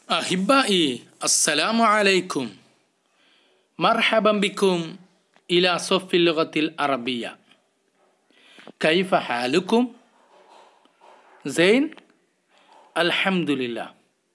أحبائي السلام عليكم مرحبا بكم إلى صف اللغة العربية كيف حالكم؟ زين؟ الحمد لله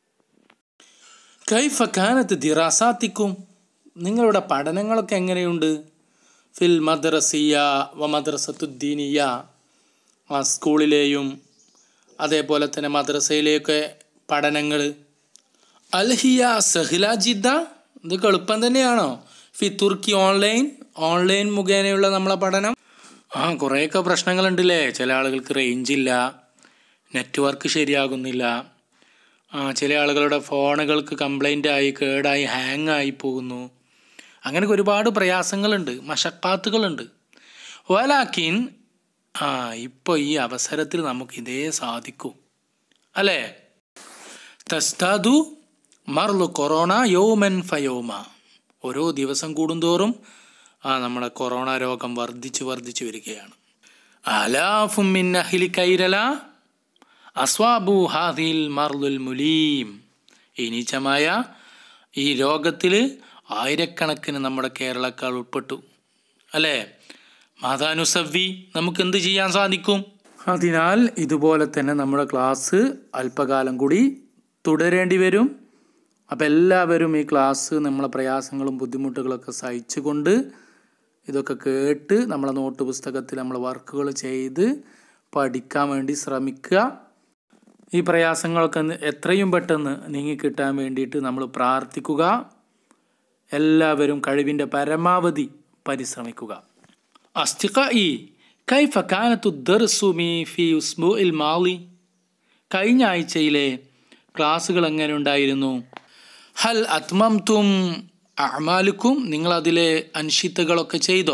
കൈഫ കാനത്ത് ദിറാസാത്തിക്കും നിങ്ങളുടെ പഠനങ്ങളൊക്കെ എങ്ങനെയുണ്ട് ഫിൽ മദ്രസിയ വ മദ്രസത്തുദ്ദീനിയ ആ സ്കൂളിലെയും അതേപോലെ തന്നെ മദ്രസയിലെയൊക്കെ പഠനങ്ങൾ അൽഹിയ സഹില ജിദ്ദ ഇതൊക്കെ എളുപ്പം തന്നെയാണോ ഫി തുർക്കി ഓൺലൈൻ ഓൺലൈൻ മുഖേനയുള്ള നമ്മളെ പഠനം ആ കുറേയൊക്കെ പ്രശ്നങ്ങളുണ്ടല്ലേ ചില ആളുകൾക്ക് റേഞ്ച് ഇല്ല നെറ്റ്വർക്ക് ശരിയാകുന്നില്ല ആ ചില ആളുകളുടെ ഫോണുകൾക്ക് കംപ്ലൈൻ്റ് ആയി കേടായി ഹാങ് ആയി പോകുന്നു അങ്ങനെ ഒരുപാട് പ്രയാസങ്ങളുണ്ട് മഷക്കാത്തുകളുണ്ട് വലാക്കിൻ ആ ഇപ്പോൾ ഈ അവസരത്തിൽ നമുക്ക് ഇതേ സാധിക്കൂ അല്ലേ തസ്താദു മർലു കൊറോണ യോമൻ ഫയോമ ഓരോ ദിവസം കൂടുന്തോറും ആ നമ്മുടെ കൊറോണ രോഗം വർദ്ധിച്ചു വർദ്ധിച്ചു വരികയാണ് അലാഫും മിൻ അഹ്ലി കൈരല അസ്വാബു ഹാദിൽ മർലുൽ മുലീം ഈ നീച്ചമായ ഈ രോഗത്തിൽ ആയിരക്കണക്കിന് നമ്മുടെ കേരളക്കാർ ഉൾപ്പെട്ടു അല്ലേ മാതാനുസവ്വി നമുക്ക് എന്ത് ചെയ്യാൻ സാധിക്കും അതിനാൽ ഇതുപോലെ തന്നെ നമ്മുടെ ക്ലാസ് അല്പകാലം കൂടി തുടരേണ്ടി വരും അപ്പം എല്ലാവരും ഈ ക്ലാസ് നമ്മളെ പ്രയാസങ്ങളും ബുദ്ധിമുട്ടുകളൊക്കെ സഹിച്ചുകൊണ്ട് ഇതൊക്കെ കേട്ട് നമ്മളെ നോട്ട് പുസ്തകത്തിൽ നമ്മൾ വർക്കുകൾ ചെയ്ത് പഠിക്കാൻ വേണ്ടി ശ്രമിക്കുക ഈ പ്രയാസങ്ങളൊക്കെ ഒന്ന് എത്രയും പെട്ടെന്ന് നീങ്ങിക്കിട്ടാൻ വേണ്ടിയിട്ട് നമ്മൾ പ്രാർത്ഥിക്കുക എല്ലാവരും കഴിവിൻ്റെ പരമാവധി പരിശ്രമിക്കുക അസ്തിഖായി കൈഫ കാനത്തു ദർസുമി ഫി ഉസ്ബു ഇൽ മാലി കഴിഞ്ഞ ആഴ്ചയിലെ ക്ലാസ്സുകൾ എങ്ങനെ ഉണ്ടായിരുന്നു ഹൽ അത്മംതും അമാലുക്കും നിങ്ങൾ അതിലെ അൻഷിത്തകളൊക്കെ ചെയ്തോ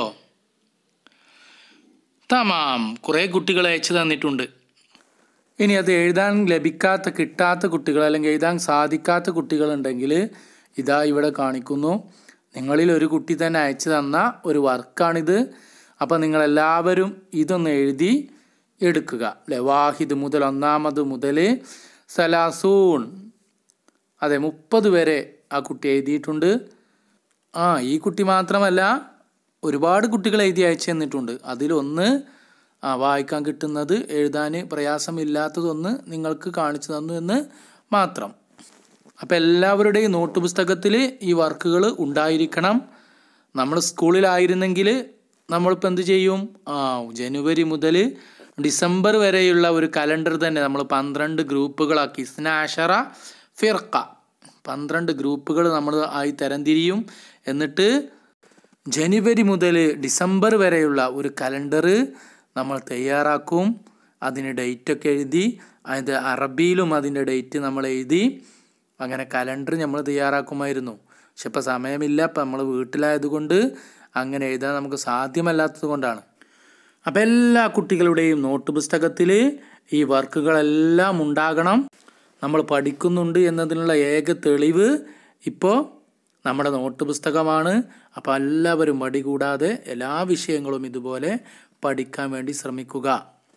തമാം കുറേ കുട്ടികൾ അയച്ചു തന്നിട്ടുണ്ട് ഇനി അത് എഴുതാൻ ലഭിക്കാത്ത കിട്ടാത്ത കുട്ടികൾ അല്ലെങ്കിൽ എഴുതാൻ സാധിക്കാത്ത കുട്ടികളുണ്ടെങ്കിൽ ഇതാ ഇവിടെ കാണിക്കുന്നു നിങ്ങളിൽ ഒരു കുട്ടി തന്നെ അയച്ചു തന്ന ഒരു വർക്കാണിത് അപ്പോൾ നിങ്ങളെല്ലാവരും ഇതൊന്ന് എഴുതി എടുക്കുക അല്ലേ വാഹിദ് മുതൽ ഒന്നാമത് മുതൽ സലാസൂൺ അതെ മുപ്പത് വരെ ആ കുട്ടി എഴുതിയിട്ടുണ്ട് ആ ഈ കുട്ടി മാത്രമല്ല ഒരുപാട് കുട്ടികൾ എഴുതി അയച്ചു തന്നിട്ടുണ്ട് അതിലൊന്ന് ആ വായിക്കാൻ കിട്ടുന്നത് എഴുതാൻ പ്രയാസമില്ലാത്തതൊന്ന് നിങ്ങൾക്ക് കാണിച്ചു തന്നു എന്ന് മാത്രം അപ്പോൾ എല്ലാവരുടെയും നോട്ട് പുസ്തകത്തിൽ ഈ വർക്കുകൾ ഉണ്ടായിരിക്കണം നമ്മൾ സ്കൂളിലായിരുന്നെങ്കിൽ നമ്മളിപ്പോൾ എന്ത് ചെയ്യും ആ ജനുവരി മുതൽ ഡിസംബർ വരെയുള്ള ഒരു കലണ്ടർ തന്നെ നമ്മൾ പന്ത്രണ്ട് ഗ്രൂപ്പുകളാക്കി സ്നാഷറ ഫിർക്ക പന്ത്രണ്ട് ഗ്രൂപ്പുകൾ നമ്മൾ ആയി തരംതിരിയും എന്നിട്ട് ജനുവരി മുതൽ ഡിസംബർ വരെയുള്ള ഒരു കലണ്ടർ നമ്മൾ തയ്യാറാക്കും അതിന് ഡേറ്റൊക്കെ എഴുതി അതിൻ്റെ അറബിയിലും അതിൻ്റെ ഡേറ്റ് നമ്മൾ എഴുതി അങ്ങനെ കലണ്ടർ നമ്മൾ തയ്യാറാക്കുമായിരുന്നു പക്ഷെ ഇപ്പോൾ സമയമില്ല ഇപ്പം നമ്മൾ വീട്ടിലായതുകൊണ്ട് അങ്ങനെ എഴുതാൻ നമുക്ക് സാധ്യമല്ലാത്തത് കൊണ്ടാണ് അപ്പോൾ എല്ലാ കുട്ടികളുടെയും നോട്ട് പുസ്തകത്തിൽ ഈ വർക്കുകളെല്ലാം ഉണ്ടാകണം നമ്മൾ പഠിക്കുന്നുണ്ട് എന്നതിനുള്ള ഏക തെളിവ് ഇപ്പോൾ നമ്മുടെ നോട്ട് പുസ്തകമാണ് അപ്പോൾ എല്ലാവരും മടി കൂടാതെ എല്ലാ വിഷയങ്ങളും ഇതുപോലെ പഠിക്കാൻ വേണ്ടി ശ്രമിക്കുക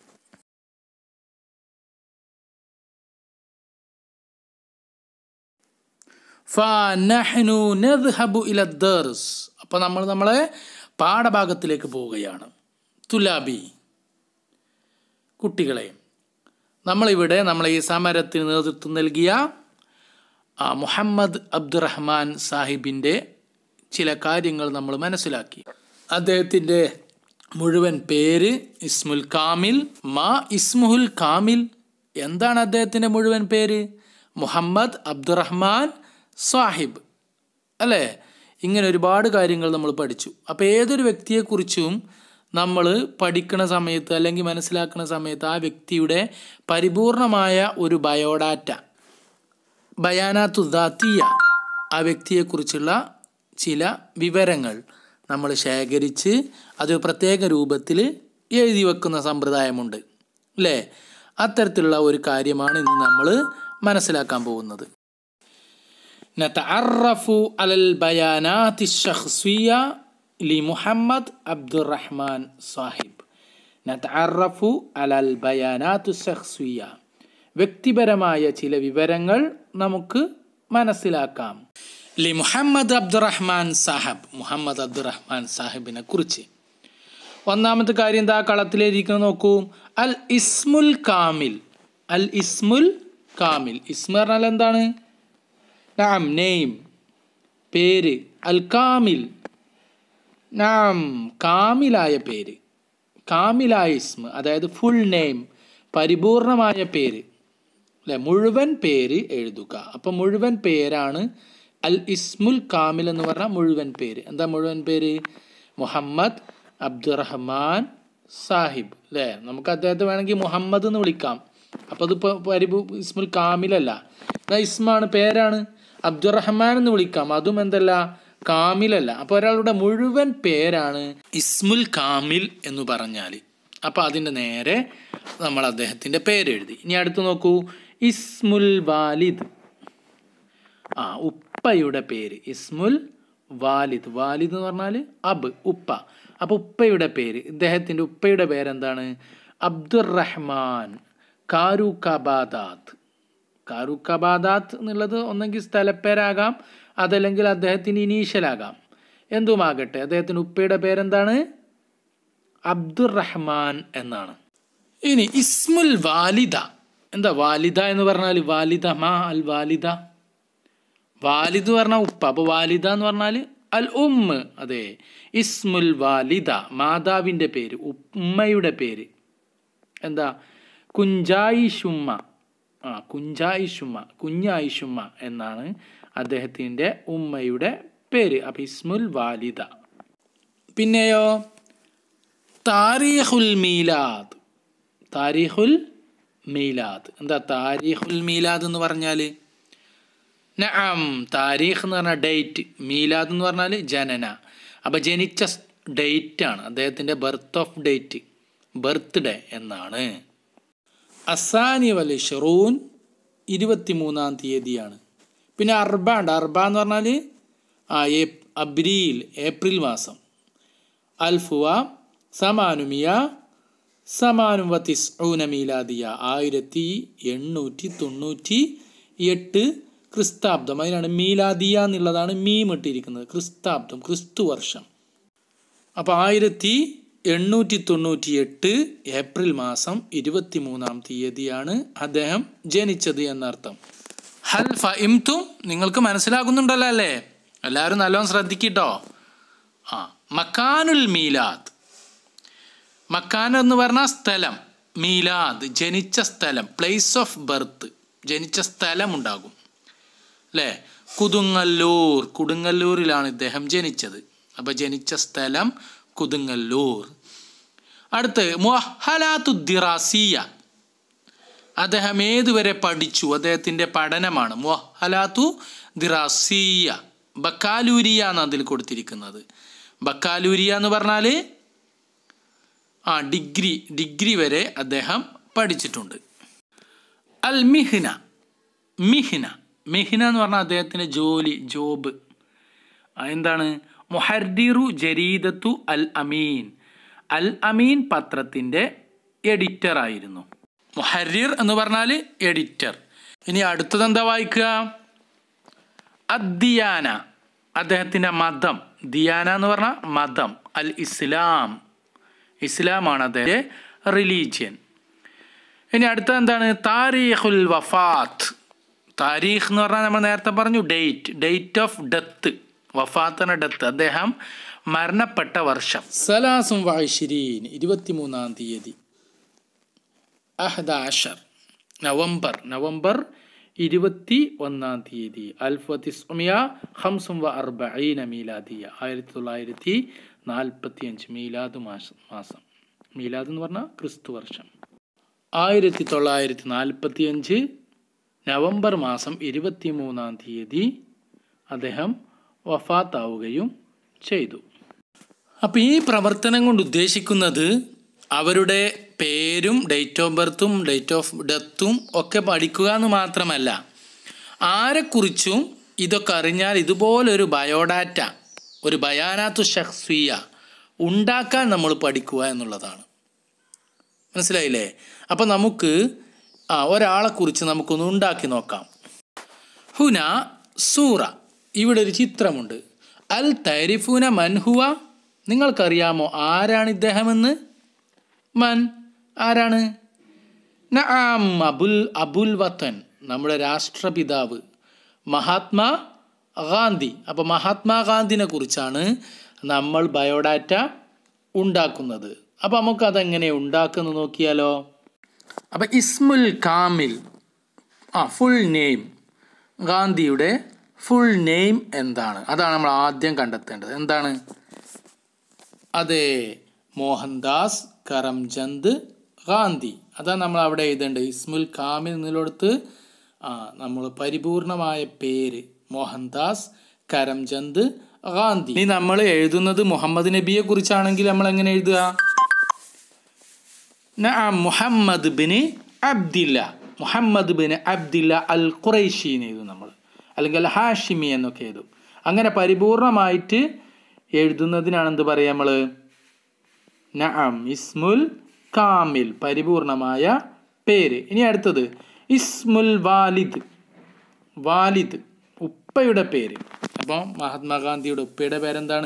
അപ്പോൾ നമ്മൾ നമ്മളെ പാഠഭാഗത്തിലേക്ക് പോവുകയാണ് തുലാബി കുട്ടികളെ നമ്മളിവിടെ നമ്മളെ ഈ സമരത്തിന് നേതൃത്വം നൽകിയ മുഹമ്മദ് അബ്ദുറഹ്മാൻ സാഹിബിൻ്റെ ചില കാര്യങ്ങൾ നമ്മൾ മനസ്സിലാക്കി അദ്ദേഹത്തിൻ്റെ മുഴുവൻ പേര് ഇസ്മുൽ കാമിൽ മാ ഇസ്മുഹുൽ കാമിൽ എന്താണ് അദ്ദേഹത്തിൻ്റെ മുഴുവൻ പേര് മുഹമ്മദ് അബ്ദുറഹ്മാൻ സാഹിബ് അല്ലേ ഇങ്ങനെ ഒരുപാട് കാര്യങ്ങൾ നമ്മൾ പഠിച്ചു അപ്പോൾ ഏതൊരു വ്യക്തിയെക്കുറിച്ചും നമ്മൾ പഠിക്കുന്ന സമയത്ത് അല്ലെങ്കിൽ മനസ്സിലാക്കുന്ന സമയത്ത് ആ വ്യക്തിയുടെ പരിപൂർണമായ ഒരു ബയോഡാറ്റ ബയാനാത്തുദാത്തിയ ആ വ്യക്തിയെക്കുറിച്ചുള്ള ചില വിവരങ്ങൾ നമ്മൾ ശേഖരിച്ച് അത് പ്രത്യേക രൂപത്തിൽ എഴുതി വെക്കുന്ന സമ്പ്രദായമുണ്ട് അല്ലേ അത്തരത്തിലുള്ള ഒരു കാര്യമാണ് ഇന്ന് നമ്മൾ മനസ്സിലാക്കാൻ പോകുന്നത് نتعرف على البيانات الشخصية لمحمد عبد الرحمن صاحب نتعرف على البيانات الشخصية വ്യക്തിപരമായ ചില വിവരങ്ങൾ നമുക്ക് മനസ്സിലാക്കാം ലി മുഹമ്മദ് അബ്ദുറഹ്മാൻ സാഹബ് മുഹമ്മദ് അബ്ദുറഹ്മാൻ സാഹിബിനെ കുറിച്ച് ഒന്നാമത്തെ കാര്യം എന്താ കളത്തിലിരിക്കുന്നത് നോക്കൂ അൽ ഇസ്മുൽ കാമിൽ അൽ ഇസ്മുൽ കാമിൽ ഇസ്മ പറഞ്ഞാൽ എന്താണ് നാം നെയിം പേര് അൽ കാമിൽ നാം കാമിലായ പേര് കാമിലായ ഇസ്മ അതായത് ഫുൾ നെയിം പരിപൂർണമായ പേര് അല്ലെ മുഴുവൻ പേര് എഴുതുക അപ്പം മുഴുവൻ പേരാണ് അൽ ഇസ്മുൽ കാമിൽ എന്ന് പറഞ്ഞാൽ മുഴുവൻ പേര് എന്താ മുഴുവൻ പേര് മുഹമ്മദ് അബ്ദുറഹ്മാൻ സാഹിബ് അല്ലേ നമുക്ക് അദ്ദേഹത്തെ വേണമെങ്കിൽ മുഹമ്മദ് എന്ന് വിളിക്കാം അപ്പോൾ അതിപ്പോൾ പരിപൂ ഇസ്മുൽ കാമിലല്ല എന്നാ ഇസ്മാണ് പേരാണ് അബ്ദുറഹ്മാൻ എന്ന് വിളിക്കാം അതും എന്തല്ല കാമിലല്ല അപ്പോൾ ഒരാളുടെ മുഴുവൻ പേരാണ് ഇസ്മുൽ കാമിൽ എന്ന് പറഞ്ഞാൽ അപ്പോൾ അതിൻ്റെ നേരെ നമ്മൾ അദ്ദേഹത്തിൻ്റെ പേരെഴുതി ഇനി അടുത്ത് നോക്കൂ ഇസ്മുൽ വാലിദ് ആ ഉപ്പയുടെ പേര് ഇസ്മുൽ വാലിദ് വാലിദ് എന്ന് പറഞ്ഞാൽ അബ് ഉപ്പ അപ്പോൾ ഉപ്പയുടെ പേര് ഇദ്ദേഹത്തിൻ്റെ ഉപ്പയുടെ പേരെന്താണ് അബ്ദുറഹ്മാൻ കാരൂക്കബാദാത്ത് കാരൂക്കബാദാത്ത് എന്നുള്ളത് ഒന്നെങ്കിൽ സ്ഥലപ്പേരാകാം അതല്ലെങ്കിൽ അദ്ദേഹത്തിൻ്റെ ഇനീഷ്യലാകാം എന്തുമാകട്ടെ അദ്ദേഹത്തിൻ്റെ ഉപ്പയുടെ പേരെന്താണ് അബ്ദുറഹ്മാൻ എന്നാണ് ഇനി ഇസ്മുൽ വാലിദ എന്താ വാലിദ എന്ന് പറഞ്ഞാൽ വാലിദ മാ അൽ വാലിദ വാലിദ് പറഞ്ഞാൽ ഉപ്പ അപ്പോൾ വാലിദ എന്ന് പറഞ്ഞാൽ അൽ ഉമ്മ് അതെ ഇസ്മുൽ വാലിദ മാതാവിൻ്റെ പേര് ഉമ്മയുടെ പേര് എന്താ കുഞ്ചായിഷുമ്മ ആ കുഞ്ചായിഷുമ്മ കുഞ്ഞായിഷുമ്മ എന്നാണ് അദ്ദേഹത്തിൻ്റെ ഉമ്മയുടെ പേര് അപ്പം ഇസ്മുൽ വാലിദ പിന്നെയോ താരീഖുൽ മീലാദ് താരീഖുൽ മീലാദ് എന്താ താരീഖുൽ മീലാദ് എന്ന് പറഞ്ഞാൽ നഅം താരീഖ് എന്ന് പറഞ്ഞാൽ ഡേറ്റ് മീലാദ് എന്ന് പറഞ്ഞാൽ ജനന അപ്പോൾ ജനിച്ച ഡേറ്റ് ആണ് അദ്ദേഹത്തിൻ്റെ ബർത്ത് ഓഫ് ഡേറ്റ് ബർത്ത്ഡേ എന്നാണ് അസാനി വൽ ഷറൂൻ ഇരുപത്തി മൂന്നാം തീയതിയാണ് പിന്നെ അർബ ഉണ്ട് അർബ എന്ന് പറഞ്ഞാൽ ആ ഏ അബ്രീൽ ഏപ്രിൽ മാസം അൽഫുവ സമാനുമിയ സമാനും വത്തിസ് ഊന മീലാദിയ ആയിരത്തി എണ്ണൂറ്റി തൊണ്ണൂറ്റി എട്ട് ക്രിസ്താബ്ദം അതിനാണ് മീലാദിയ എന്നുള്ളതാണ് മീം ഇട്ടിരിക്കുന്നത് ക്രിസ്താബ്ദം ക്രിസ്തു വർഷം അപ്പോൾ ആയിരത്തി എണ്ണൂറ്റി തൊണ്ണൂറ്റി എട്ട് ഏപ്രിൽ മാസം ഇരുപത്തി മൂന്നാം തീയതിയാണ് അദ്ദേഹം ജനിച്ചത് എന്നർത്ഥം ഹൽ ഫഇംതും നിങ്ങൾക്ക് മനസ്സിലാകുന്നുണ്ടല്ലോ അല്ലേ എല്ലാവരും നല്ലോണം ശ്രദ്ധിക്കിട്ടോ ആ മക്കാനുൽ മീലാദ് മക്കാൻ എന്ന് പറഞ്ഞാൽ സ്ഥലം മീലാദ് ജനിച്ച സ്ഥലം പ്ലേസ് ഓഫ് ബർത്ത് ജനിച്ച സ്ഥലം ഉണ്ടാകും അല്ലേ കുതുങ്ങല്ലൂർ കുടുങ്ങല്ലൂരിലാണ് ഇദ്ദേഹം ജനിച്ചത് അപ്പോൾ ജനിച്ച സ്ഥലം കുതുങ്ങല്ലൂർ അടുത്ത് മൊഹലാത്തു ദിറാസിയ അദ്ദേഹം ഏതുവരെ പഠിച്ചു അദ്ദേഹത്തിൻ്റെ പഠനമാണ് മൊഹലാത്തു ദിറാസിയ ബക്കാലൂരിയ എന്ന് അതിൽ കൊടുത്തിരിക്കുന്നത് ബക്കാലൂരിയ എന്ന് പറഞ്ഞാൽ ആ ഡിഗ്രി ഡിഗ്രി വരെ അദ്ദേഹം പഠിച്ചിട്ടുണ്ട് അൽ മിഹ്ന മിഹ്ന മിഹ്ന എന്ന് പറഞ്ഞാൽ അദ്ദേഹത്തിൻ്റെ ജോലി ജോബ് ആ, എന്താണ് മുഹർഡിറു ജരീദത്തു അൽ അമീൻ അൽ അമീൻ പത്രത്തിൻ്റെ എഡിറ്റർ ആയിരുന്നു മുഹരിർ എന്ന് പറഞ്ഞാൽ എഡിറ്റർ ഇനി അടുത്തത് എന്താ വായിക്കുക അദ്ദിയാന അദ്ദേഹത്തിൻ്റെ മതം ദിയാന എന്ന് പറഞ്ഞാൽ മതം അൽ ഇസ്ലാം ഇസ്ലാമാണ് അദ്ദേഹത്തെ റിലീജിയൻ ഇനി അടുത്തത് എന്താണ് താരീഖുൽ വഫാത്ത് താരീഖ് എന്ന് പറഞ്ഞാൽ നമ്മൾ നേരത്തെ പറഞ്ഞു ഡേറ്റ് ഡേറ്റ് ഓഫ് ഡെത്ത് വഫാത്തിന് ഡെത്ത് അദ്ദേഹം മരണപ്പെട്ട വർഷം സലാസും വായിഷിരീൻ ഇരുപത്തിമൂന്നാം തീയതി അഹദാഷർ നവംബർ നവംബർ ഇരുപത്തി ഒന്നാം തീയതി അൽഫത്തിസ്മിയ ഹംസും വ അർബീന മീലാദിയ ആയിരത്തി തൊള്ളായിരത്തി നാൽപ്പത്തി അഞ്ച് മീലാദ് മാസം മാസം മീലാദ് എന്ന് പറഞ്ഞാൽ ക്രിസ്തു വർഷം ആയിരത്തി തൊള്ളായിരത്തി നാൽപ്പത്തി അഞ്ച് നവംബർ മാസം ഇരുപത്തി മൂന്നാം തീയതി അദ്ദേഹം വഫാത്താവുകയും ചെയ്തു അപ്പോൾ ഈ പ്രവർത്തനം കൊണ്ട് ഉദ്ദേശിക്കുന്നത് അവരുടെ പേരും ഡേറ്റ് ഓഫ് ബർത്തും ഡേറ്റ് ഓഫ് ഡെത്തും ഒക്കെ പഠിക്കുക എന്ന് മാത്രമല്ല ആരെക്കുറിച്ചും ഇതൊക്കെ അറിഞ്ഞാൽ ഇതുപോലൊരു ബയോഡാറ്റ ഒരു ബയാനാത്തു ഷഖ്സിയ ഉണ്ടാക്കാൻ നമ്മൾ പഠിക്കുക എന്നുള്ളതാണ് മനസ്സിലായില്ലേ അപ്പോൾ നമുക്ക് ആ ഒരാളെക്കുറിച്ച് നമുക്കൊന്ന് ഉണ്ടാക്കി നോക്കാം ഹുന സൂറ ഇവിടെ ഒരു ചിത്രമുണ്ട് അൽ തരിഫൂന മൻഹുവ നിങ്ങൾക്കറിയാമോ ആരാണ് ഇദ്ദേഹമെന്ന് മൻ ആരാണ് നആം അബുൽ അബുൽ വത്തൻ നമ്മുടെ രാഷ്ട്രപിതാവ് മഹാത്മാ ഗാന്ധി അപ്പോൾ മഹാത്മാഗാന്ധിനെ കുറിച്ചാണ് നമ്മൾ ബയോഡാറ്റ ഉണ്ടാക്കുന്നത് അപ്പോൾ നമുക്ക് അതെങ്ങനെ ഉണ്ടാക്കുന്നത് നോക്കിയാലോ അപ്പോൾ ഇസ്മുൽ കാമിൽ ആ ഫുൾ നെയിം ഗാന്ധിയുടെ ഫുൾ നെയിം എന്താണ് അതാണ് നമ്മൾ ആദ്യം കണ്ടെത്തേണ്ടത് എന്താണ് അതെ മോഹൻദാസ് കരംചന്ദ് ഗാന്ധി അതാണ് നമ്മൾ അവിടെ എഴുതേണ്ടത് ഇസ്മുൽ കാമിൽ നിന്നിടത്ത് ആ നമ്മൾ പരിപൂർണമായ പേര് മോഹൻദാസ് കരംചന്ദ് ഗാന്ധി ഇനി നമ്മൾ എഴുതുന്നത് മുഹമ്മദ് നബിയെ കുറിച്ചാണെങ്കിൽ നമ്മൾ എങ്ങനെ എഴുതുക നഅം മുഹമ്മദ് ബിൻ അബ്ദില്ല മുഹമ്മദ് ബിൻ അബ്ദില്ല അൽ ഖുറൈഷി എന്ന് എഴുതും നമ്മൾ അല്ലെങ്കിൽ അൽ ഹാഷിമി എന്നൊക്കെ എഴുതും അങ്ങനെ പരിപൂർണമായിട്ട് എഴുതുന്നതിനാണ് എന്ത് പറയുക നമ്മൾ നഅം ഇസ്മുൽ കാമിൽ പരിപൂർണമായ പേര് ഇനി അടുത്തത് ഇസ്മുൽ വാലിദ് വാലിദ് ഉപ്പയുടെ പേര് അപ്പോൾ മഹാത്മാഗാന്ധിയുടെ ഉപ്പയുടെ പേരെന്താണ്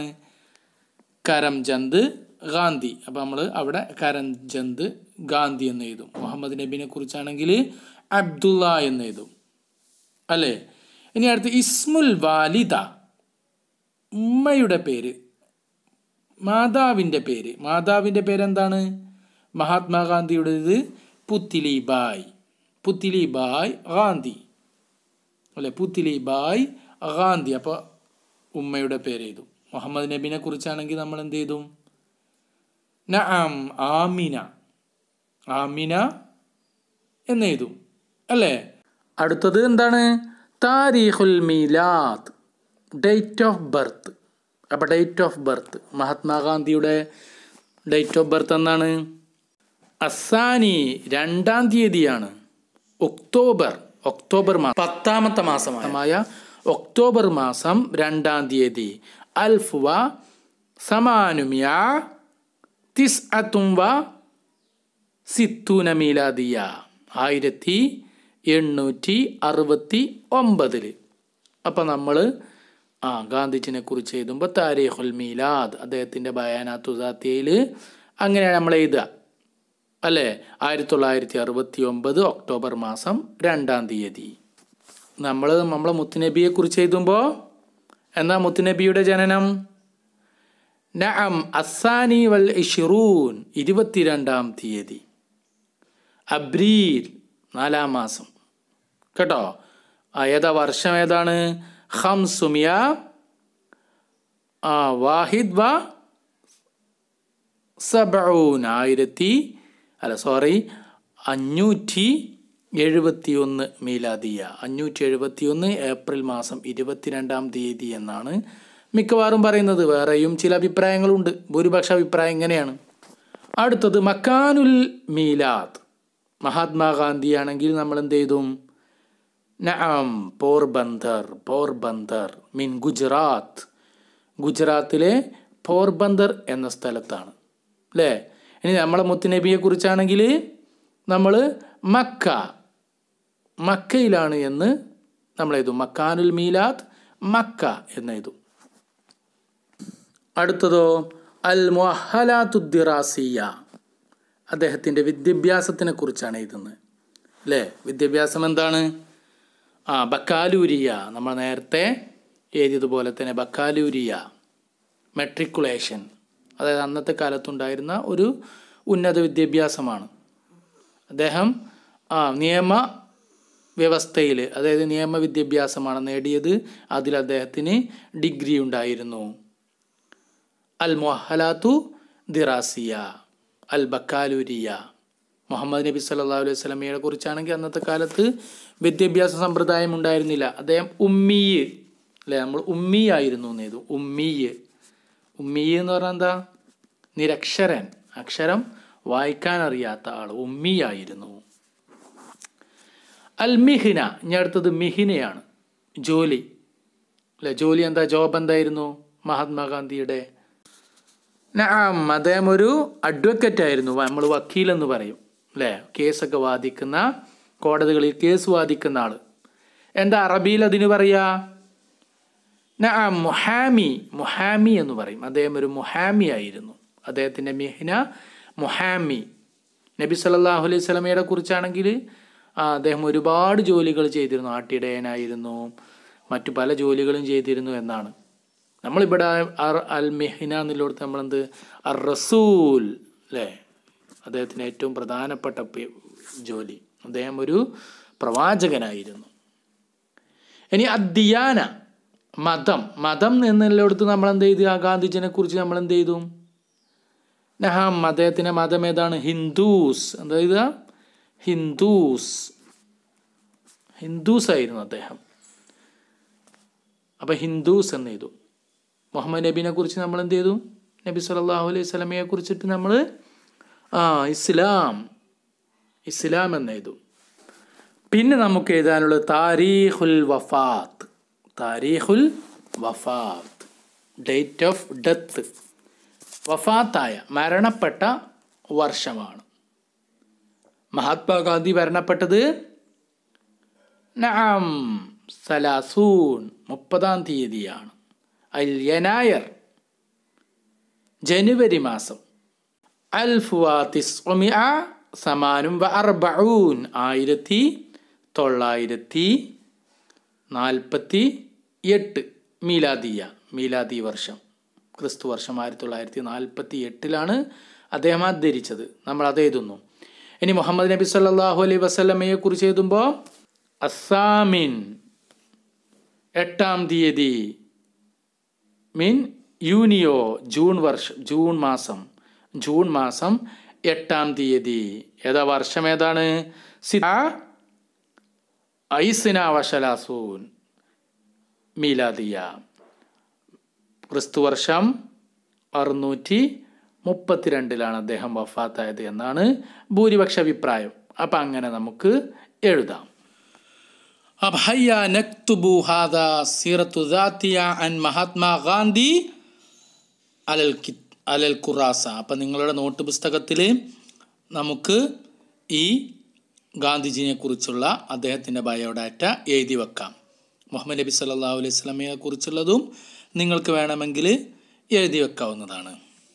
കരംചന്ദ് ഗാന്ധി അപ്പോൾ നമ്മൾ അവിടെ കരംചന്ദ് ഗാന്ധി എന്ന് എഴുതും മുഹമ്മദ് നബിനെ കുറിച്ചാണെങ്കിൽ അബ്ദുള്ള എന്ന് എഴുതും അല്ലേ ഇനി അടുത്ത് ഇസ്മുൽ വാലിദ ഉമ്മയുടെ പേര് മാതാവിൻ്റെ പേര് മാതാവിൻ്റെ പേരെന്താണ് മഹാത്മാഗാന്ധിയുടേത് പുത്തിലിബായ് പുത്തിലിബായ് ഗാന്ധി അല്ലെ പുത്തിലിബായ് ഗാന്ധി അപ്പോൾ ഉമ്മയുടെ പേര് എഴുതും മുഹമ്മദ് നബിനെ കുറിച്ചാണെങ്കിൽ നമ്മൾ എന്ത് ചെയ്തും നഅം ആമിന ആമിന എന്ന് എഴുതും അല്ലേ അടുത്തത് എന്താണ് താരീഖുൽ മീലാദ് ഡേറ്റ് ഓഫ് ബർത്ത് അപ്പോൾ ഡേറ്റ് ഓഫ് ബർത്ത് മഹാത്മാഗാന്ധിയുടെ ഡേറ്റ് ഓഫ് ബർത്ത് എന്നാണ് അസാനി രണ്ടാം തീയതിയാണ് ഒക്ടോബർ ഒക്ടോബർ മാസം പത്താമത്തെ മാസമായ ഒക്ടോബർ മാസം രണ്ടാം തീയതി അൽഫുവ സമാനുമിയ തിസ് അത്തുംവ സിത്തൂന മീലാദിയ ആയിരത്തി എണ്ണൂറ്റി അറുപത്തി ഒമ്പതിൽ അപ്പം നമ്മൾ ആ ഗാന്ധിജിനെ കുറിച്ച് എഴുതുമ്പോൾ താരീഖുൽ മീലാദ് അദ്ദേഹത്തിൻ്റെ ബയാനാത്തുദാത്തിയയിൽ അങ്ങനെയാണ് നമ്മൾ എഴുതുക അല്ലേ ആയിരത്തി തൊള്ളായിരത്തി അറുപത്തി ഒമ്പത് ഒക്ടോബർ മാസം രണ്ടാം തീയതി നമ്മൾ നമ്മളെ മുത്തുനബിയെ കുറിച്ച് എഴുതുമ്പോൾ എന്നാ മുത്തുനബിയുടെ ജനനം നഅം അസാനി വൽ ഇഷിറൂൻ ഇരുപത്തിരണ്ടാം തീയതി അബ്രീൽ നാലാം മാസം കേട്ടോ ആ ഏതാ വർഷം ഏതാണ് ഹംസുമിയ ആ വാഹിദ് വ സബൂൻ ആയിരത്തി അല്ല സോറി അഞ്ഞൂറ്റി എഴുപത്തി ഒന്ന് മീലാദിയ അഞ്ഞൂറ്റി എഴുപത്തി ഒന്ന് ഏപ്രിൽ മാസം ഇരുപത്തിരണ്ടാം തീയതി എന്നാണ് മിക്കവാറും പറയുന്നത് വേറെയും ചില അഭിപ്രായങ്ങളുണ്ട് ഭൂരിപക്ഷ അഭിപ്രായം ഇങ്ങനെയാണ് അടുത്തത് മക്കാനുൽ മീലാദ് മഹാത്മാഗാന്ധി ആണെങ്കിൽ നമ്മൾ എന്ത് ചെയ്തും നഅം പോർബന്ദർ പോർബന്ദർ മീൻ ഗുജറാത്ത് ഗുജറാത്തിലെ പോർബന്ദർ എന്ന സ്ഥലത്താണ് അല്ലേ ഇനി നമ്മളെ മുത്തുനബിയെ കുറിച്ചാണെങ്കിൽ നമ്മൾ മക്ക മക്കയിലാണ് എന്ന് നമ്മൾ എഴുതും മക്കാനുൽ മീലാദ് മക്ക എന്ന് എഴുതും അടുത്തതോ അൽ മൊഹലാത്തുദ്ദിറാസിയ അദ്ദേഹത്തിൻ്റെ വിദ്യാഭ്യാസത്തിനെ കുറിച്ചാണ് എഴുതുന്നത് അല്ലേ വിദ്യാഭ്യാസം എന്താണ് ആ ബക്കാലൂരിയ നമ്മൾ നേരത്തെ എഴുതിയതുപോലെ തന്നെ ബക്കാലൂരിയ മെട്രിക്കുലേഷൻ അതായത് അന്നത്തെ കാലത്തുണ്ടായിരുന്ന ഒരു ഉന്നത വിദ്യാഭ്യാസമാണ് അദ്ദേഹം ആ നിയമ വ്യവസ്ഥയിൽ അതായത് നിയമ വിദ്യാഭ്യാസമാണ് നേടിയത് അതിൽ അദ്ദേഹത്തിന് ഡിഗ്രി ഉണ്ടായിരുന്നു അൽ മൊഹലാത്തു ദിറാസിയ അൽ ബക്കാലൂരിയ മുഹമ്മദ് നബി സല്ലാ അലൈഹി സ്വലമയെ കുറിച്ചാണെങ്കിൽ അന്നത്തെ കാലത്ത് വിദ്യാഭ്യാസ സമ്പ്രദായം ഉണ്ടായിരുന്നില്ല അദ്ദേഹം ഉമ്മീയ് അല്ലേ നമ്മൾ ഉമ്മിയായിരുന്നു എന്നെയ്തു ഉമ്മീയ് ഉമ്മീയ് എന്ന് പറഞ്ഞാൽ എന്താ നിരക്ഷരൻ അക്ഷരം വായിക്കാൻ അറിയാത്ത ആൾ ഉമ്മിയായിരുന്നു അൽ മിഹിന ഇനി അടുത്തത് മിഹിനയാണ് ജോലി അല്ലെ ജോലി എന്താ ജോബ് എന്തായിരുന്നു മഹാത്മാഗാന്ധിയുടെ നഅം അദ്ദേഹം ഒരു അഡ്വക്കറ്റ് ആയിരുന്നു നമ്മൾ വക്കീൽ എന്ന് പറയും അല്ലേ കേസൊക്കെ വാദിക്കുന്ന കോടതികളിൽ കേസ് വാദിക്കുന്ന ആൾ എന്താ അറബിയിൽ അതിന് പറയാ നഅം മുഹാമി മുഹാമി എന്ന് പറയും അദ്ദേഹം ഒരു മുഹാമി ആയിരുന്നു അദ്ദേഹത്തിൻ്റെ മിഹ്ന മുഹാമി നബി സല്ലല്ലാഹു അലൈഹി സ്വലമയുടെ കുറിച്ചാണെങ്കിൽ ആ, അദ്ദേഹം ഒരുപാട് ജോലികൾ ചെയ്തിരുന്നു ആട്ടിടയനായിരുന്നു മറ്റു പല ജോലികളും ചെയ്തിരുന്നു എന്നാണ് നമ്മളിവിടെ അർ അൽ മെഹിന എന്നുള്ളിടത്ത് നമ്മളെന്ത് അർ റസൂൽ അല്ലേ അദ്ദേഹത്തിന് ഏറ്റവും പ്രധാനപ്പെട്ട പേ- ജോലി അദ്ദേഹം ഒരു പ്രവാചകനായിരുന്നു ഇനി അദ്ദിയാന മതം മതം എന്നുള്ളിടത്ത് നമ്മൾ എന്ത് ചെയ്തു ആ ഗാന്ധിജിനെ കുറിച്ച് നമ്മൾ എന്ത് ചെയ്തു നഹാം അദ്ദേഹത്തിൻ്റെ മതം ഏതാണ് ഹിന്ദൂസ് എന്താ ചെയ്ത ഹിന്ദൂസ് ഹിന്ദൂസ് ആയിരുന്നു അദ്ദേഹം അപ്പം ഹിന്ദൂസ് എന്ന് ചെയ്തു മുഹമ്മദ് നബീനെ കുറിച്ച് നമ്മൾ എന്ത് ചെയ്തു നബി സല്ലല്ലാഹു അലൈഹി സ്വലമയെ കുറിച്ചിട്ട് നമ്മൾ ആ ഇസ്ലാം ഇസ്ലാം എന്ന് എഴുതു പിന്നെ നമുക്ക് എഴുതാനുള്ളത് താരീഖുൽ വഫാത്ത് താരീഖുൽ വഫാത്ത് ഡേറ്റ് ഓഫ് ഡെത്ത് വഫാത്തായ മരണപ്പെട്ട വർഷമാണ് മഹാത്മാഗാന്ധി മരണപ്പെട്ടത് നഅം സലാസൂൻ മുപ്പതാം തീയതിയാണ് അൽ യനായർ ജനുവരി മാസം അൽഫുവാത്തിസ്മിഅ സമാനും വ അർബഊൻ ആയിരത്തി തൊള്ളായിരത്തി നാൽപ്പത്തി എട്ട് മീലാദിയ മീലാദി വർഷം ക്രിസ്തു വർഷം ആയിരത്തി തൊള്ളായിരത്തി നാൽപ്പത്തി എട്ടിലാണ് അദ്ദേഹം അന്തരിച്ചത് നമ്മൾ അത് എഴുതുന്നു ഇനി മുഹമ്മദ് നബി സല്ലല്ലാഹു അലൈഹി വസല്ലമയെ കുറിച്ച് എഴുതുമ്പോൾ അസാമിൻ എട്ടാം തീയതി മീൻ യൂനിയോ ജൂൺ വർഷം ജൂൺ മാസം ജൂൺ മാസം എട്ടാം തീയതി ഏതാ വർഷം ഏതാണ് സിദ ഐസിന വശലാസൂൻ മീലാദിയ ക്രിസ്തു വർഷം അറുന്നൂറ്റി മുപ്പത്തിരണ്ടിലാണ് അദ്ദേഹം വഫാത്തായത് എന്നാണ് ഭൂരിപക്ഷ അഭിപ്രായം അപ്പം അങ്ങനെ നമുക്ക് എഴുതാം अब हैया नक्तुबु हादा सीरतु ذاتിയ അൻ മഹാത്മാ ഗാന്ധി അലൽ കി അലൽ ഖുറാസ അപ്പം നിങ്ങളുടെ നോട്ട് പുസ്തകത്തിൽ നമുക്ക് ഈ ഗാന്ധിജിനെ കുറിച്ചുള്ള അദ്ദേഹത്തിൻ്റെ ബയോഡാറ്റ എഴുതി വെക്കാം മുഹമ്മദ് നബി സല്ലല്ലാഹു അലൈഹി സ്വലമയെ കുറിച്ചുള്ളതും നിങ്ങൾക്ക് വേണമെങ്കിൽ എഴുതി വെക്കാവുന്നതാണ്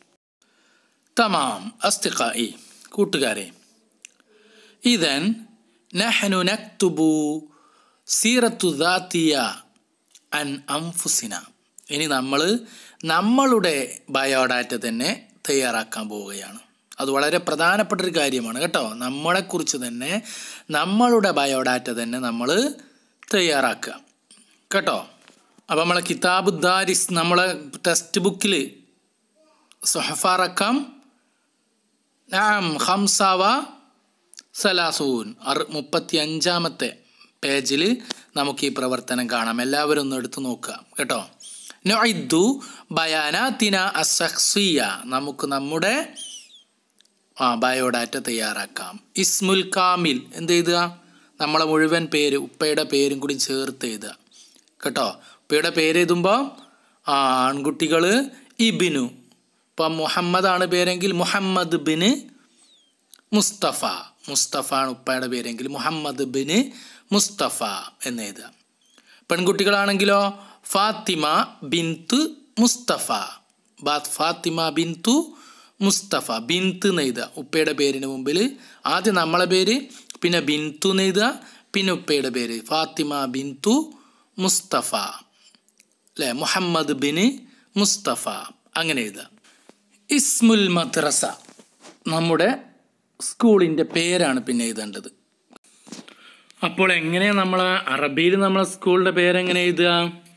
തമാം അസ്തിഖായി കൂട്ടുകാരെ ഇതൻ നഹ്നു നക്തുബു സീറത്തു ദാത്തിയ അൻ അംഫുസിന ഇനി നമ്മൾ നമ്മളുടെ ബയോഡാറ്റ തന്നെ തയ്യാറാക്കാൻ പോവുകയാണ് അത് വളരെ പ്രധാനപ്പെട്ട ഒരു കാര്യമാണ് കേട്ടോ നമ്മളെക്കുറിച്ച് തന്നെ നമ്മളുടെ ബയോഡാറ്റ തന്നെ നമ്മൾ തയ്യാറാക്കുക കേട്ടോ അപ്പോൾ നമ്മളെ കിതാബ് ദാരിസ് നമ്മളെ ടെക്സ്റ്റ് ബുക്കിൽ സൊഹഫാറക്കം നാം ഹംസാവ സലാസൂൻ അറു മുപ്പത്തി അഞ്ചാമത്തെ പേജിൽ നമുക്ക് ഈ പ്രവർത്തനം കാണാം എല്ലാവരും ഒന്ന് എടുത്ത് നോക്കുക കേട്ടോ നൊയ്ദു ബയാനാത്തിന അസഹ്സിയ നമുക്ക് നമ്മുടെ ആ ബയോഡാറ്റ തയ്യാറാക്കാം ഇസ്മുൽ കാമിൽ എന്ത് എഴുതുക നമ്മളെ മുഴുവൻ പേര് ഉപ്പയുടെ പേരും കൂടി ചേർത്ത് എഴുതുക കേട്ടോ ഉപ്പയുടെ പേര് എഴുതുമ്പോൾ ആ ആൺകുട്ടികൾ ഇബിനു ഇപ്പം മുഹമ്മദാണ് പേരെങ്കിൽ മുഹമ്മദ് ബിന് മുസ്തഫ മുസ്തഫ ആണ് ഉപ്പയുടെ പേരെങ്കിൽ മുഹമ്മദ് ബിന് മുസ്തഫ എന്ന് എഴുതുക പെൺകുട്ടികളാണെങ്കിലോ ഫാത്തിമ ബിന്ത് മുസ്തഫ ബാത് ഫാത്തിമ ബിന്തു മുസ്തഫ ബിന്ത് എന്ന് എഴുതുക ഉപ്പയുടെ പേരിന് മുമ്പിൽ ആദ്യം നമ്മളെ പേര് പിന്നെ ബിന്തു എന്ന് എഴുതുക പിന്നെ ഉപ്പയുടെ പേര് ഫാത്തിമ ബിന്തു മുസ്തഫ അല്ലേ മുഹമ്മദ് ബിന് മുസ്തഫ അങ്ങനെ എഴുതുക ഇസ്മുൽ മദ്രസ നമ്മുടെ സ്കൂളിൻ്റെ പേരാണ് പിന്നെ എഴുതേണ്ടത് അപ്പോൾ എങ്ങനെയാണ് നമ്മൾ അറബിയിൽ നമ്മളെ സ്കൂളിൻ്റെ പേരെങ്ങനെ എഴുതുക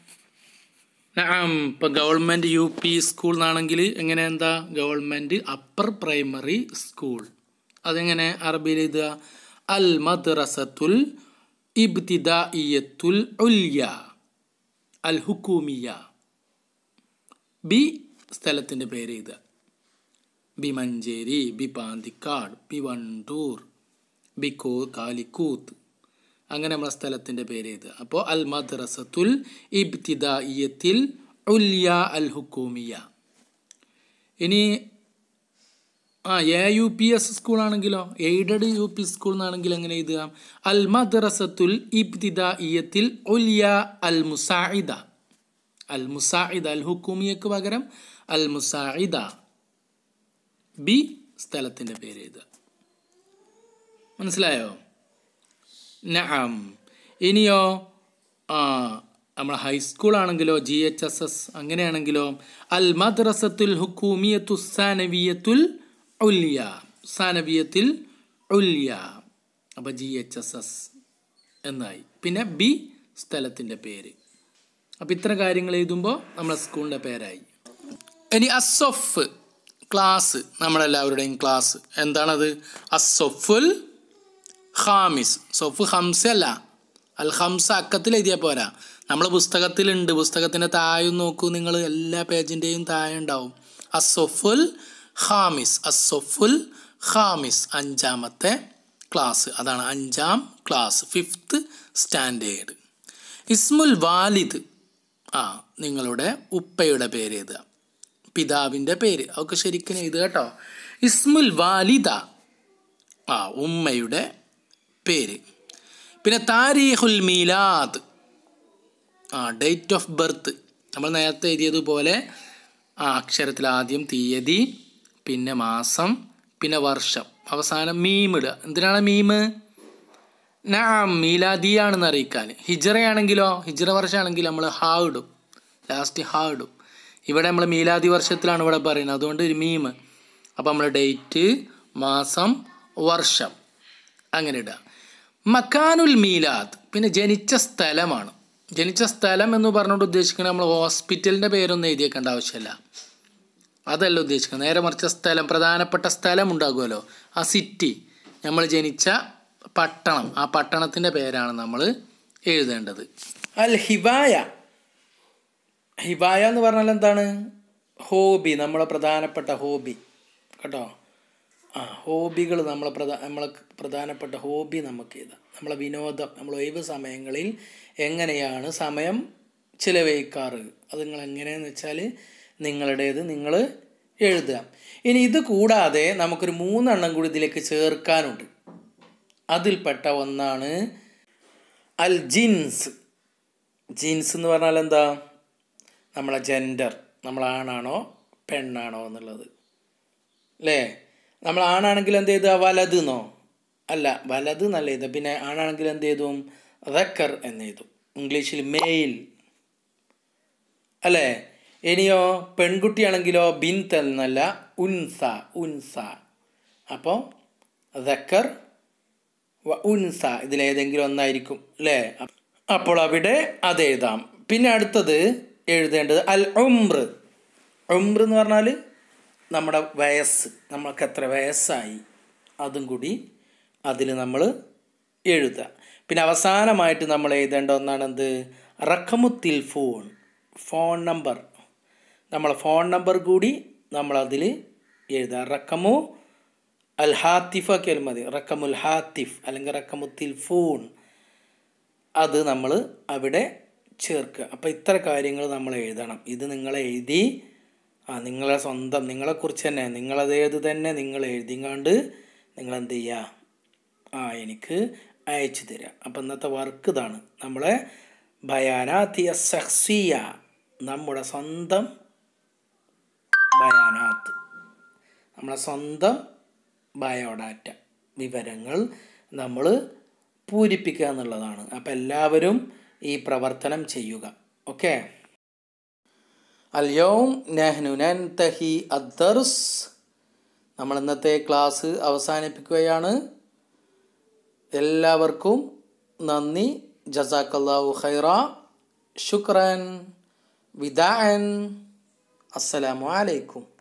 ഇപ്പം ഗവൺമെൻറ് യു പി സ്കൂൾ എന്നാണെങ്കിൽ എങ്ങനെ എന്താ ഗവൺമെൻറ് അപ്പർ പ്രൈമറി സ്കൂൾ അതെങ്ങനെ അറബിയിൽ എഴുതുക അൽ മദ്രസത്തുൽ ഇബ്തിദാഇയത്തുൽ ഉല്യ അൽ ഹുക്കൂമിയ ബി സ്ഥലത്തിൻ്റെ പേര് എഴുതുക ബി മഞ്ചേരി ബി പാന്തിക്കാട് ബി വണ്ടൂർ ബി കോ കാലിക്കൂത്ത് അങ്ങനെ നമ്മളെ സ്ഥലത്തിൻ്റെ പേര് എഴുതുക അപ്പോൾ അൽ മദ്രസത്തുൽ ഇബ്തിദായിയത്തിൽ ഉല്യ അൽ ഹുക്കൂമിയ ഇനി ആ എ യു പി എസ് സ്കൂളാണെങ്കിലോ എയ്ഡഡ് യു പി സ്കൂൾ എന്നാണെങ്കിൽ എങ്ങനെ എഴുതുക അൽ മദ്രസത്തുൽ ഇബ്തിദായിയത്തിൽ ഉല്യ അൽ മുസായിദ അൽ മുസാഇദ അൽ ഹുക്കൂമിയക്ക് പകരം അൽ മുസാഇദ ബി സ്ഥലത്തിൻ്റെ പേര് എഴുതുക മനസ്സിലായോ നഅം ഇനിയോ ആ നമ്മൾ ഹൈസ്കൂൾ ആണെങ്കിലോ ജി എച്ച് എസ് എസ് അങ്ങനെയാണെങ്കിലോ അൽ മദ്രസത്തുൽ ഹുക്കൂമിയത്തു സാനവിയത്തുൽ ഉല്യ സാനവിയത്തിൽ ഉല്യ അപ്പോൾ ജി എച്ച് എസ് എസ് എന്നായി പിന്നെ ബി സ്ഥലത്തിൻ്റെ പേര് അപ്പോൾ ഇത്ര കാര്യങ്ങൾ എഴുതുമ്പോൾ നമ്മളെ സ്കൂളിൻ്റെ പേരായി ഇനി അസൊഫ് ക്ലാസ് നമ്മളെല്ലാവരുടെയും ക്ലാസ് എന്താണത് അസൊഫുൽ ഖാമിസ് സൊഫ് ഹംസ അല്ല അൽ ഹംസ അക്കത്തിൽ എഴുതിയാൽ പോരാ നമ്മൾ പുസ്തകത്തിലുണ്ട് പുസ്തകത്തിൻ്റെ താഴെ നോക്കൂ നിങ്ങൾ എല്ലാ പേജിൻ്റെയും താഴെ ഉണ്ടാവും അസൊഫുൽ ഖാമിസ് അസൊഫുൽ ഖാമിസ് അഞ്ചാമത്തെ ക്ലാസ് അതാണ് അഞ്ചാം ക്ലാസ് ഫിഫ്ത്ത് സ്റ്റാൻഡേർഡ് ഇസ്മുൽ വാലിദ് ആ നിങ്ങളുടെ ഉപ്പയുടെ പേര് എഴുതുക പിതാവിൻ്റെ പേര് അതൊക്കെ ശരിക്കും എഴുതുക കേട്ടോ ഇസ്മുൽ വാലിദ ആ ഉമ്മയുടെ പേര് പിന്നെ താരീഖുൽ മീലാദ് ആ ഡേറ്റ് ഓഫ് ബർത്ത് നമ്മൾ നേരത്തെ എഴുതിയതുപോലെ ആ അക്ഷരത്തിൽ ആദ്യം തീയതി പിന്നെ മാസം പിന്നെ വർഷം അവസാനം മീം ഇടുക എന്തിനാണ് മീമ് നാ മീലാദിയാണെന്ന് അറിയിക്കാൻ ഹിജറയാണെങ്കിലോ ഹിജറ വർഷമാണെങ്കിൽ നമ്മൾ ഹാ ഇടും ലാസ്റ്റ് ഹാ ഇടും ഇവിടെ നമ്മൾ മീലാദി വർഷത്തിലാണ് ഇവിടെ പറയുന്നത് അതുകൊണ്ട് ഒരു മീം അപ്പോൾ നമ്മൾ ഡേറ്റ് മാസം വർഷം അങ്ങനെ ഇടുക മക്കാനുൽ മീലാദ് പിന്നെ ജനിച്ച സ്ഥലമാണ് ജനിച്ച സ്ഥലം എന്ന് പറഞ്ഞുകൊണ്ട് ഉദ്ദേശിക്കുന്നത് നമ്മൾ ഹോസ്പിറ്റലിൻ്റെ പേരൊന്നും എഴുതിയേക്കേണ്ട ആവശ്യമില്ല അതല്ല ഉദ്ദേശിക്കുന്നത് നേരെ മറിച്ച സ്ഥലം പ്രധാനപ്പെട്ട സ്ഥലം ഉണ്ടാകുമല്ലോ ആ സിറ്റി നമ്മൾ ജനിച്ച പട്ടണം ആ പട്ടണത്തിൻ്റെ പേരാണ് നമ്മൾ എഴുതേണ്ടത് അൽ ഹിവായ ഹിവായ എന്ന് പറഞ്ഞാൽ എന്താണ് ഹോബി നമ്മളെ പ്രധാനപ്പെട്ട ഹോബി കേട്ടോ ആ ഹോബികൾ നമ്മളെ പ്രധാ നമ്മളെ പ്രധാനപ്പെട്ട ഹോബി നമുക്ക് എഴുതാം നമ്മളെ വിനോദം നമ്മൾ ഒഴിവ് സമയങ്ങളിൽ എങ്ങനെയാണ് സമയം ചിലവഴിക്കാറ് അത് നിങ്ങൾ എങ്ങനെയാണെന്ന് വെച്ചാൽ നിങ്ങളുടേത് നിങ്ങൾ എഴുതുക ഇനി ഇത് കൂടാതെ നമുക്കൊരു മൂന്നെണ്ണം കൂടി ഇതിലേക്ക് ചേർക്കാനുണ്ട് അതിൽപ്പെട്ട ഒന്നാണ് അൽ ജിൻസ് ജീൻസ് എന്ന് പറഞ്ഞാൽ എന്താ നമ്മളെ ജെൻഡർ നമ്മൾ ആണാണോ പെണ്ണാണോ എന്നുള്ളത് അല്ലേ നമ്മൾ ആണാണെങ്കിൽ എന്ത് ചെയ്തുക വലത് എന്നോ അല്ല വലത് എന്നല്ല ചെയ്ത പിന്നെ ആണാണെങ്കിൽ എന്ത് ചെയ്തും റക്കർ എന്ന് എഴുതും ഇംഗ്ലീഷിൽ മെയിൽ അല്ലേ ഇനിയോ പെൺകുട്ടിയാണെങ്കിലോ ബിൻത്ത് എന്നല്ല ഉൻസ ഉൻസ അപ്പോൾ റക്കർ ഉൻസ ഇതിലേതെങ്കിലും ഒന്നായിരിക്കും അല്ലേ അപ്പോൾ അവിടെ അത് എഴുതാം പിന്നെ അടുത്തത് എഴുതേണ്ടത് അൽ ഉംർ ഉംർ എന്ന് പറഞ്ഞാൽ നമ്മുടെ വയസ്സ് നമ്മൾക്ക് എത്ര വയസ്സായി അതും കൂടി അതിൽ നമ്മൾ എഴുതുക പിന്നെ അവസാനമായിട്ട് നമ്മൾ എഴുതേണ്ട ഒന്നാണ് എന്ത് റഖമുത്തിൽ ഫോൺ ഫോൺ നമ്പർ നമ്മളെ ഫോൺ നമ്പർ കൂടി നമ്മളതിൽ എഴുതുക റക്കമു അൽ ഹാത്തിഫ് ആക്കിയാൽ മതി റക്കമുൽ ഹാത്തിഫ് അല്ലെങ്കിൽ റക്കമുത്തിൽ ഫോൺ അത് നമ്മൾ അവിടെ ചേർക്കുക അപ്പോൾ ഇത്ര കാര്യങ്ങൾ നമ്മൾ എഴുതണം ഇത് നിങ്ങൾ എഴുതി ആ നിങ്ങളെ സ്വന്തം നിങ്ങളെക്കുറിച്ച് തന്നെ നിങ്ങളതേത് തന്നെ നിങ്ങൾ എഴുതിങ്ങാണ്ട് നിങ്ങൾ എന്ത് ചെയ്യുക ആ എനിക്ക് അയച്ചു തരിക അപ്പം ഇന്നത്തെ വർക്ക് ഇതാണ് നമ്മളെ ബയാനാത്തിയ സഹ്സിയ നമ്മുടെ സ്വന്തം ബയാനാത്ത് നമ്മളെ സ്വന്തം ബയോഡാറ്റ വിവരങ്ങൾ നമ്മൾ പൂരിപ്പിക്കുക എന്നുള്ളതാണ് അപ്പം എല്ലാവരും ഈ പ്രവർത്തനം ചെയ്യുക ഓക്കെ അല്യോം നെഹ്നു നൻതഹി അദ്ദർസ് നമ്മൾ ഇന്നത്തെ ക്ലാസ് അവസാനിപ്പിക്കുകയാണ് എല്ലാവർക്കും നന്ദി ജസാക്കല്ലാഹു ഖൈറ ശുക്രൻ വിദാൻ അസ്സലാമു അലൈക്കും